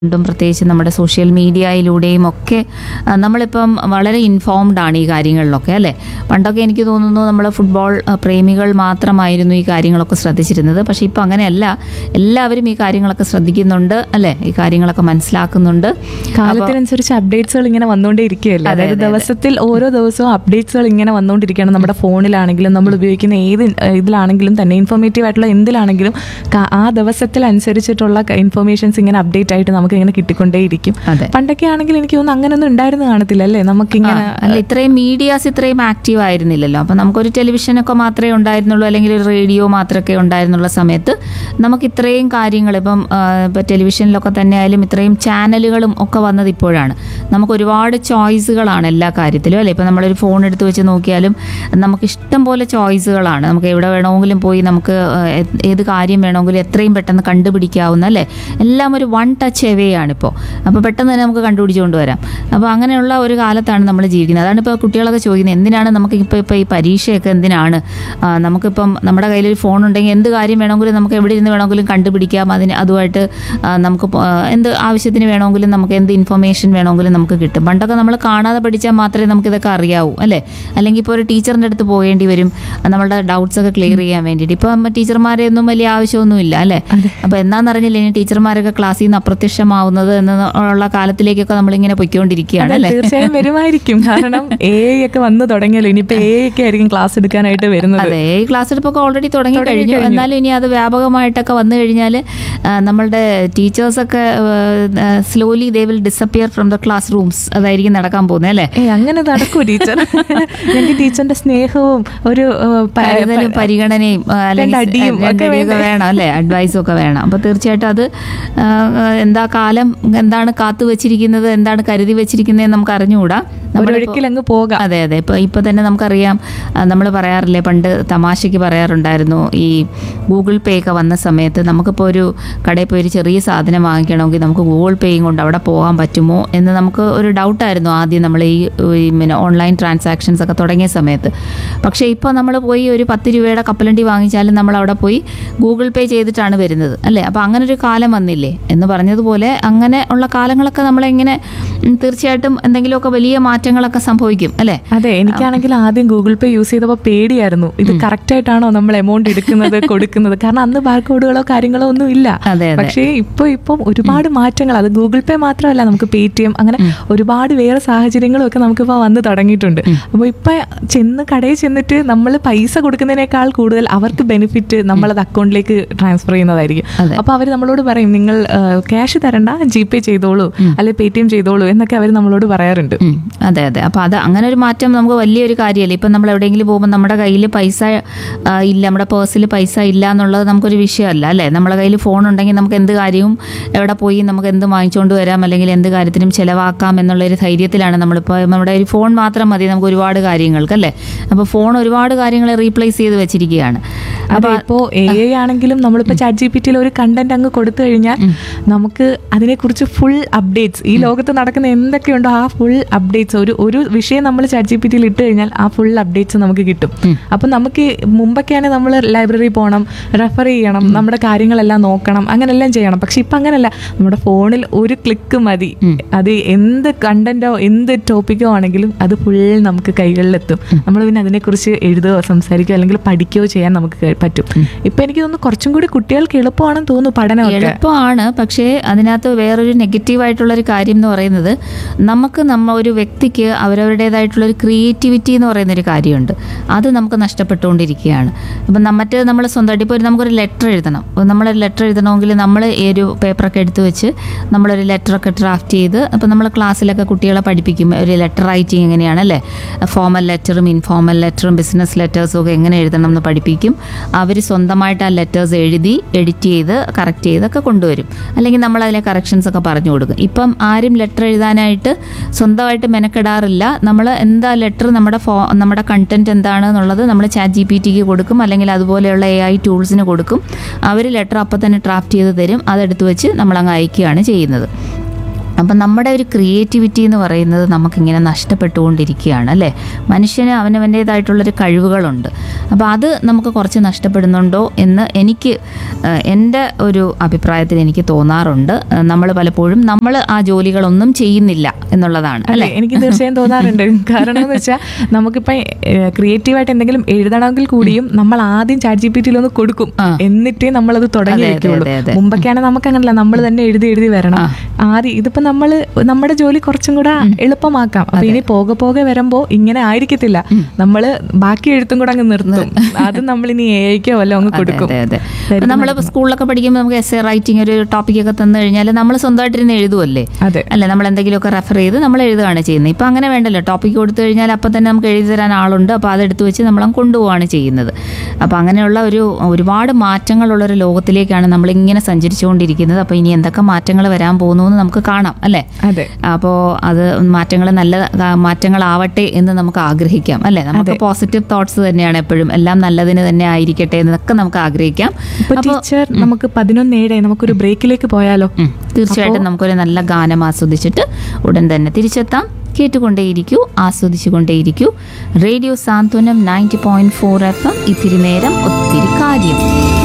ണ്ടും പ്രത്യേകിച്ച് നമ്മുടെ സോഷ്യൽ മീഡിയയിലൂടെയും ഒക്കെ ആ, നമ്മളിപ്പം വളരെ ഇൻഫോംഡ് ആണ് ഈ കാര്യങ്ങളിലൊക്കെ അല്ലേ പണ്ടൊക്കെ എനിക്ക് തോന്നുന്നു നമ്മൾ ഫുട്ബോൾ ആ, പ്രേമികൾ മാത്രമായിരുന്നു ഈ കാര്യങ്ങളൊക്കെ ശ്രദ്ധിച്ചിരുന്നത് പക്ഷേ ഇപ്പം അങ്ങനെയല്ല എല്ലാവരും ഈ കാര്യങ്ങളൊക്കെ ശ്രദ്ധിക്കുന്നുണ്ട് അല്ലേ ഈ കാര്യങ്ങളൊക്കെ മനസ്സിലാക്കുന്നുണ്ട് കാലത്തിനനുസരിച്ച് അപ്ഡേറ്റ്സുകൾ ഇങ്ങനെ വന്നുകൊണ്ടേ ഇരിക്കുകയല്ലേ അതെ, അതായത് അതെ, അതെ. ദിവസത്തിൽ ഓരോ ദിവസവും അപ്ഡേറ്റ്സുകൾ ഇങ്ങനെ വന്നുകൊണ്ടിരിക്കുകയാണ് നമ്മുടെ ഫോണിലാണെങ്കിലും നമ്മൾ ഉപയോഗിക്കുന്ന ഏത് ഇതിലാണെങ്കിലും തന്നെ ഇൻഫോർമേറ്റീവ് ആയിട്ടുള്ള എന്തിലാണെങ്കിലും ക- ആ ദിവസത്തിൽ അനുസരിച്ചിട്ടുള്ള ഇൻഫർമേഷൻസ് ഇങ്ങനെ അപ്ഡേറ്റ് ആയിട്ട് നമുക്ക് ഇങ്ങനെ കിട്ടിക്കൊണ്ടേയിരിക്കും അതെ പണ്ടൊക്കെ ആണെങ്കിൽ എനിക്ക് തോന്നുന്നു അങ്ങനെയൊന്നും ഉണ്ടായിരുന്നു കാണത്തില്ല അല്ലേ നമുക്കിങ്ങനെ ആ, അല്ല ഇത്രയും മീഡിയാസ് ഇത്രയും ആക്റ്റീവ് ആയിരുന്നില്ലല്ലോ അപ്പം നമുക്കൊരു ടെലിവിഷനൊക്കെ മാത്രമേ ഉണ്ടായിരുന്നുള്ളൂ അല്ലെങ്കിൽ ഒരു റേഡിയോ മാത്രമേ ഉണ്ടായിരുന്നുള്ള സമയത്ത് നമുക്ക് ഇത്രയും കാര്യങ്ങൾ ഇപ്പം ആ, ഇപ്പം ടെലിവിഷനിലൊക്കെ തന്നെ ആയാലും ഇത്രയും ചാനലുകളും ഒക്കെ വന്നത് ഇപ്പോഴാണ് നമുക്ക് ഒരുപാട് ചോയ്സുകളാണ് എല്ലാ കാര്യത്തിലും അല്ലേ ഇപ്പം നമ്മളൊരു ഫോൺ എടുത്ത് വെച്ച് നോക്കിയാലും നമുക്ക് ഇഷ്ടം പോലെ ചോയ്സുകളാണ് നമുക്ക് എവിടെ വേണമെങ്കിലും പോയി നമുക്ക് ആ, ഏ- ഏത് കാര്യം വേണമെങ്കിലും എത്രയും പെട്ടെന്ന് കണ്ടുപിടിക്കാവുന്ന അല്ലേ എല്ലാം ഒരു വൺ ടച്ച് എവേ ആണിപ്പോൾ അപ്പോൾ പെട്ടെന്ന് തന്നെ നമുക്ക് കണ്ടുപിടിച്ചുകൊണ്ട് വരാം അപ്പോൾ അങ്ങനെയുള്ള ഒരു കാലത്താണ് നമ്മൾ ജീവിക്കുന്നത് അതാണ് ഇപ്പോൾ കുട്ടികളൊക്കെ ചോദിക്കുന്നത് എന്തിനാണ് നമുക്ക് ഇപ്പോൾ ഇപ്പോൾ ഈ പരീക്ഷയൊക്കെ എന്തിനാണ് ആ, നമുക്കിപ്പം നമ്മുടെ കയ്യിൽ ഒരു ഫോൺ ഉണ്ടെങ്കിൽ എന്ത് കാര്യം വേണമെങ്കിലും നമുക്ക് എവിടെ ഇരുന്ന് വേണമെങ്കിലും കണ്ടുപിടിക്കാം അതിന് അതുമായിട്ട് ആ, നമുക്ക് പോ- ആ, എന്ത് ആവശ്യത്തിന് വേണമെങ്കിലും നമുക്ക് എന്ത് ഇൻഫർമേഷൻ വേണമെങ്കിലും നമുക്ക് കിട്ടും പണ്ടൊക്കെ നമ്മൾ കാണാതെ പഠിച്ചാൽ മാത്രമേ നമുക്കിതൊക്കെ അറിയാവൂ അല്ലേ അല്ലെങ്കിൽ ഇപ്പോൾ ഒരു ടീച്ചറിൻ്റെ അടുത്ത് പോകേണ്ടി വരും നമ്മളുടെ ഡൗട്ട്സ് ഒക്കെ ക്ലിയർ ചെയ്യാൻ വേണ്ടിയിട്ട് ഇപ്പം ടീച്ചർമാരെ ഒന്നും വലിയ ആവശ്യമൊന്നുമില്ല അല്ലേ അപ്പോൾ എന്നാന്നറിഞ്ഞില്ല ഇനി ടീച്ചർമാരൊക്കെ ക്ലാസ്സിൽ നിന്ന് അപ്രത്യക്ഷമാവുന്നത് എന്നുള്ള കാലത്തിലേക്കൊക്കെ നമ്മളിങ്ങനെ പൊയ്ക്കൊണ്ടിരിക്കുകയാണ് അല്ലേ തീർച്ചയായും വരുമായിരിക്കും കാരണം എ ഒക്കെ വന്ന് തുടങ്ങിയല്ലോ ഇനിയിപ്പോ എ ഒക്കെ ആയിരിക്കും ക്ലാസ് എടുക്കാനായിട്ട് വരുന്നത് അതെ ഈ ക്ലാസ് എടുപ്പൊക്കെ ഓൾറെഡി തുടങ്ങി തുടങ്ങി കഴിഞ്ഞു കഴിഞ്ഞു. എന്നാലും ഇനി അത് വ്യാപകമായിട്ടൊക്കെ വന്നു കഴിഞ്ഞാൽ നമ്മളുടെ ടീച്ചേഴ്സൊക്കെ slowly they will disappear from the classrooms അതായിരിക്കും നടക്കാൻ പോകുന്നത് അല്ലേ ഏ അങ്ങനെ നടക്കൂ ടീച്ചർ ഞങ്ങൾക്ക് ടീച്ചറിന്റെ സ്നേഹവും ഒരു ഏ, പ- കരുതലും പരിഗണനയും ആ, അല്ലെങ്കിൽ രണ്ടടിയും ഒക്കെ രണ്ടടിയൊക്കെ വേണം അല്ലേ അഡ്വൈസും ഒക്കെ വേണം അപ്പോൾ തീർച്ചയായിട്ടും അത് ആ, എന്താ കാലം എന്താണ് കാത്തു വെച്ചിരിക്കുന്നത് എന്താണ് കരുതി വെച്ചിരിക്കുന്നത് നമുക്ക് അറിഞ്ഞുകൂടാ നമ്മളിപ്പോ- ഒരൊഴുക്കിൽ അങ്ങ് പോകാം അതെ അതെ ഇപ്പോൾ ഇപ്പോൾ തന്നെ നമുക്കറിയാം നമ്മൾ പറയാറില്ലേ പണ്ട് തമാശയ്ക്ക് പറയാറുണ്ടായിരുന്നു ഈ ഗൂഗിൾ പേ ഒക്കെ വന്ന സമയത്ത് നമുക്കിപ്പോൾ ഒരു കടയിൽ പോയി ഒരു ചെറിയ സാധനം വാങ്ങിക്കണമെങ്കിൽ നമുക്ക് ഗൂഗിൾ പേയും കൊണ്ട് അവിടെ പോകാൻ പറ്റുമോ എന്ന് നമുക്ക് ഒരു ഡൗട്ടായിരുന്നു ആദ്യം നമ്മൾ ഈ ഈ പിന്നെ ഓൺലൈൻ ട്രാൻസാക്ഷൻസ് ഒക്കെ തുടങ്ങിയ സമയത്ത് പക്ഷേ ഇപ്പോൾ നമ്മൾ പോയി ഒരു പത്ത് രൂപയുടെ കപ്പലണ്ടി വാങ്ങിച്ചാലും നമ്മൾ അവിടെ പോയി ഗൂഗിൾ പേ ചെയ്തിട്ടാണ് വരുന്നത് അല്ലേ അപ്പോൾ അങ്ങനെ ഒരു കാലം വന്നില്ലേ എന്ന് പറഞ്ഞതുപോലെ അങ്ങനെ ഉള്ള കാലങ്ങളൊക്കെ നമ്മളെങ്ങനെ ഉം, തീർച്ചയായിട്ടും എന്തെങ്കിലുമൊക്കെ വലിയ മാറ്റങ്ങളൊക്കെ സംഭവിക്കും അല്ലേ അതെ എനിക്കാണെങ്കിൽ ആദ്യം ഗൂഗിൾ പേ യൂസ് ചെയ്തപ്പോൾ പേടിയായിരുന്നു ഇത് കറക്റ്റ് ആയിട്ടാണോ നമ്മൾ എമൗണ്ട് എടുക്കുന്നത് കൊടുക്കുന്നത് കാരണം അന്ന് ബാർകോഡുകളോ കാര്യങ്ങളോ ഒന്നും ഇല്ല അതെ അതെ പക്ഷേ ഇപ്പൊ ഇപ്പം ഒരുപാട് മാറ്റങ്ങൾ അത് ഗൂഗിൾ പേ മാത്രമല്ല നമുക്ക് പേ ടി എം അങ്ങനെ ഒരുപാട് വേറെ സാഹചര്യങ്ങളും ഒക്കെ നമുക്കിപ്പോൾ വന്ന് തുടങ്ങിയിട്ടുണ്ട് അപ്പോൾ ഇപ്പൊ ചെന്ന് കടയിൽ ചെന്നിട്ട് നമ്മൾ പൈസ കൊടുക്കുന്നതിനേക്കാൾ കൂടുതൽ അവർക്ക് ബെനിഫിറ്റ് നമ്മളത് അക്കൗണ്ടിലേക്ക് ട്രാൻസ്ഫർ ചെയ്യുന്നതായിരിക്കും അതെ. അപ്പോൾ അവർ നമ്മളോട് പറയും നിങ്ങൾ ക്യാഷ് തരണ്ട ജി പേ ചെയ്തോളൂ അല്ലെ പേ ടി എം ചെയ്തോളൂ എന്നൊക്കെ അവർ നമ്മളോട് പറയാറുണ്ട് ഉം. അതെ അതെ അപ്പോൾ അത് അങ്ങനെ ഒരു മാറ്റം നമുക്ക് വലിയൊരു കാര്യമല്ലേ ഇപ്പം നമ്മൾ എവിടെയെങ്കിലും പോകുമ്പോൾ നമ്മുടെ കയ്യിൽ പൈസ ആ, ഇല്ല നമ്മുടെ പേഴ്സിൽ പൈസ ഇല്ല എന്നുള്ളത് നമുക്കൊരു വിഷയമല്ല അല്ലേ നമ്മുടെ കയ്യിൽ ഫോൺ ഉണ്ടെങ്കിൽ നമുക്ക് എന്ത് കാര്യവും എവിടെ പോയി നമുക്ക് എന്ത് വാങ്ങിച്ചുകൊണ്ട് വരാം അല്ലെങ്കിൽ എന്ത് കാര്യത്തിനും ചിലവാക്കാം എന്നുള്ളൊരു ധൈര്യത്തിലാണ് നമ്മളിപ്പോൾ നമ്മുടെ ഒരു ഫോൺ മാത്രം മതി നമുക്ക് ഒരുപാട് കാര്യങ്ങൾക്ക് അല്ലേ അപ്പോൾ ഫോൺ ഒരുപാട് കാര്യങ്ങൾ റീപ്ലേസ് ചെയ്ത് വെച്ചിരിക്കുകയാണ് അതെ ഇപ്പോ എ ഐ ആണെങ്കിലും നമ്മളിപ്പോ ചാറ്റ് ജി പി ടിയിൽ ഒരു കണ്ടന്റ് അങ്ങ് കൊടുത്തു കഴിഞ്ഞാൽ നമുക്ക് അതിനെക്കുറിച്ച് ഫുൾ അപ്ഡേറ്റ്സ് ഈ ലോകത്ത് നടക്കുന്ന എന്തൊക്കെയുണ്ടോ ആ ഫുൾ അപ്ഡേറ്റ്സ് ഒരു ഒരു വിഷയം നമ്മൾ ചാറ്റ് ജി പി ടിയിൽ ഇട്ട് കഴിഞ്ഞാൽ ആ ഫുൾ അപ്ഡേറ്റ്സ് നമുക്ക് കിട്ടും അപ്പൊ നമുക്ക് മുമ്പൊക്കെയാണ് നമ്മൾ ലൈബ്രറി പോകണം റെഫർ ചെയ്യണം നമ്മുടെ കാര്യങ്ങളെല്ലാം നോക്കണം അങ്ങനെല്ലാം ചെയ്യണം പക്ഷെ ഇപ്പൊ അങ്ങനല്ല നമ്മുടെ ഫോണിൽ ഒരു ക്ലിക്ക് മതി അത് എന്ത് കണ്ടന്റോ എന്ത് ടോപ്പിക്കോ ആണെങ്കിലും അത് ഫുൾ നമുക്ക് കൈകളിലെത്തും നമ്മൾ പിന്നെ അതിനെക്കുറിച്ച് എഴുതുകയോ സംസാരിക്കുകയോ അല്ലെങ്കിൽ പഠിക്കുകയോ ചെയ്യാൻ നമുക്ക് കഴി- പറ്റും ഇപ്പൊ എനിക്ക് തോന്നുന്നു കുറച്ചും കൂടി കുട്ടികൾക്ക് എളുപ്പമാണെന്ന് തോന്നുന്നു പഠനമൊക്കെ എളുപ്പമാണ് പക്ഷേ അതിനകത്ത് വേറൊരു നെഗറ്റീവായിട്ടുള്ളൊരു കാര്യം എന്ന് പറയുന്നത് നമുക്ക് നമ്മ ഒരു വ്യക്തിക്ക് അവരവരുടേതായിട്ടുള്ളൊരു ക്രിയേറ്റിവിറ്റി എന്ന് പറയുന്നൊരു കാര്യമുണ്ട് അത് നമുക്ക് നഷ്ടപ്പെട്ടുകൊണ്ടിരിക്കുകയാണ് ഇപ്പം ന- മറ്റേ നമ്മൾ സ്വന്തമായിട്ട് ഇപ്പോൾ ഒരു നമുക്കൊരു ലെറ്റർ എഴുതണം അപ്പോൾ നമ്മളൊരു ലെറ്റർ എഴുതണമെങ്കിൽ നമ്മൾ ഈ ഒരു പേപ്പറൊക്കെ എടുത്ത് വെച്ച് നമ്മളൊരു ലെറ്ററൊക്കെ ഡ്രാഫ്റ്റ് ചെയ്ത് അപ്പോൾ നമ്മൾ ക്ലാസ്സിലൊക്കെ കുട്ടികളെ പഠിപ്പിക്കും ഒരു ലെറ്റർ റൈറ്റിംഗ് എങ്ങനെയാണ് അല്ലേ ഫോമൽ ലെറ്ററും ഇൻഫോമൽ ലെറ്ററും ബിസിനസ് ലെറ്റേഴ്സും ഒക്കെ എങ്ങനെ എഴുതണം എന്ന് പഠിപ്പിക്കും അവർ സ്വന്തമായിട്ട് ആ ലെറ്റേഴ്സ് എഴുതി എഡിറ്റ് ചെയ്ത് കറക്റ്റ് ചെയ്തൊക്കെ കൊണ്ടുവരും അല്ലെങ്കിൽ നമ്മൾ അതിലെ കറക്ഷൻസ് ഒക്കെ പറഞ്ഞു കൊടുക്കും ഇപ്പം ആരും ലെറ്റർ എഴുതാനായിട്ട് സ്വന്തമായിട്ട് മെനക്കെടാറില്ല നമ്മൾ എന്താ ലെറ്റർ നമ്മുടെ ഫോ നമ്മുടെ കണ്ടന്റ് എന്താണ് എന്നുള്ളത് നമ്മൾ ചാറ്റ് ജി പി ടിക്ക് കൊടുക്കും അല്ലെങ്കിൽ അതുപോലെയുള്ള എ ഐ ടൂൾസിന് കൊടുക്കും അവർ ലെറ്റർ അപ്പം തന്നെ ഡ്രാഫ്റ്റ് ചെയ്ത് തരും അതെടുത്ത് വെച്ച് നമ്മളങ്ങ് അയക്കുകയാണ് ചെയ്യുന്നത് അപ്പം നമ്മുടെ ഒരു ക്രിയേറ്റിവിറ്റി എന്ന് പറയുന്നത് നമുക്കിങ്ങനെ നഷ്ടപ്പെട്ടുകൊണ്ടിരിക്കുകയാണ് അല്ലേ മനുഷ്യന് അവനവൻ്റേതായിട്ടുള്ളൊരു കഴിവുകളുണ്ട് അപ്പോൾ അത് നമുക്ക് കുറച്ച് നഷ്ടപ്പെടുന്നുണ്ടോ എന്ന് എനിക്ക് ഏഹ്, എൻ്റെ ഒരു അഭിപ്രായത്തിൽ എനിക്ക് തോന്നാറുണ്ട് നമ്മൾ പലപ്പോഴും നമ്മൾ ആ ജോലികളൊന്നും ചെയ്യുന്നില്ല എന്നുള്ളതാണ് അല്ലെ എനിക്ക് തീർച്ചയായും തോന്നാറുണ്ട് കാരണം എന്ന് വെച്ചാൽ നമുക്കിപ്പോ ക്രിയേറ്റീവായിട്ട് എന്തെങ്കിലും എഴുതണമെങ്കിൽ കൂടിയും നമ്മൾ ആദ്യം ചാറ്റ് ജി പി ടിയിൽ ഒന്ന് കൊടുക്കും ആ. എന്നിട്ടേ നമ്മളത് തുടങ്ങി അതെ, അതെ, വെക്കുള്ളൂ അതെ, അതെ. മുമ്പൊക്കെയാണെങ്കിൽ നമുക്ക് അങ്ങനല്ല നമ്മൾ തന്നെ എഴുതി എഴുതി വരണം ആദ്യം ഇതിപ്പോ നമ്മൾ നമ്മുടെ ജോലി കുറച്ചും കൂടെ എളുപ്പമാക്കാം അപ്പൊ ഇനി പോകെ പോകെ വരുമ്പോ ഇങ്ങനെ ആയിരിക്കത്തില്ല നമ്മള് ബാക്കി എഴുത്തും കൂടെ അങ്ങ് നിർത്തും അത് നമ്മൾ ഇനി എഐക്കോ വല്ലോ അങ്ങ് കൊടുക്കും അതെ അതെ നമ്മൾ സ്കൂളിലൊക്കെ പഠിക്കുമ്പോൾ നമുക്ക് എസ് എ റൈറ്റിംഗ് ഒരു ടോപ്പിക്കൊക്കെ തന്നു കഴിഞ്ഞാൽ നമ്മൾ സ്വന്തമായിട്ടിരുന്ന് എഴുതുമല്ലേ അതെ അല്ല നമ്മൾ എന്തെങ്കിലുമൊക്കെ റെഫർ ചെയ്ത് നമ്മൾ എഴുതുകയാണ് ചെയ്യുന്നത് ഇപ്പം അങ്ങനെ വേണ്ടല്ലോ ടോപ്പിക്ക് കൊടുത്തു കഴിഞ്ഞാൽ അപ്പം തന്നെ നമുക്ക് എഴുതി തരാൻ ആളുണ്ട് അപ്പോൾ അതെടുത്ത് വെച്ച് നമ്മൾ കൊണ്ടുപോവാണ് ചെയ്യുന്നത് അപ്പോൾ അങ്ങനെയുള്ള ഒരു ഒരുപാട് മാറ്റങ്ങളുള്ള ഒരു ലോകത്തിലേക്കാണ് നമ്മളിങ്ങനെ സഞ്ചരിച്ചുകൊണ്ടിരിക്കുന്നത് അപ്പോൾ ഇനി എന്തൊക്കെ മാറ്റങ്ങൾ വരാൻ പോകുന്നു എന്ന് നമുക്ക് കാണാം അല്ലേ അതെ അപ്പോൾ അത് മാറ്റങ്ങൾ നല്ല ആ, മാറ്റങ്ങളാവട്ടെ എന്ന് നമുക്ക് ആഗ്രഹിക്കാം അല്ലേ നമുക്ക് പോസിറ്റീവ് തോട്ട്സ് തന്നെയാണ് എപ്പോഴും എല്ലാം നല്ലതിന് തന്നെ ആയിരിക്കട്ടെ എന്നൊക്കെ നമുക്ക് ആഗ്രഹിക്കാം ഇപ്പൊ ടീച്ചർ നമുക്ക് പതിനൊന്നേഴെ നമുക്കൊരു ബ്രേക്കിലേക്ക് പോയാലോ ഉം. തീർച്ചയായിട്ടും നമുക്കൊരു നല്ല ഗാനം ആസ്വദിച്ചിട്ട് ഉടൻ തന്നെ തിരിച്ചെത്താം കേട്ടുകൊണ്ടേയിരിക്കൂ ആസ്വദിച്ചുകൊണ്ടേയിരിക്കൂ radio Santhwanam ninety point four F M ഇത്തിരി നേരം ഒത്തിരി കാര്യം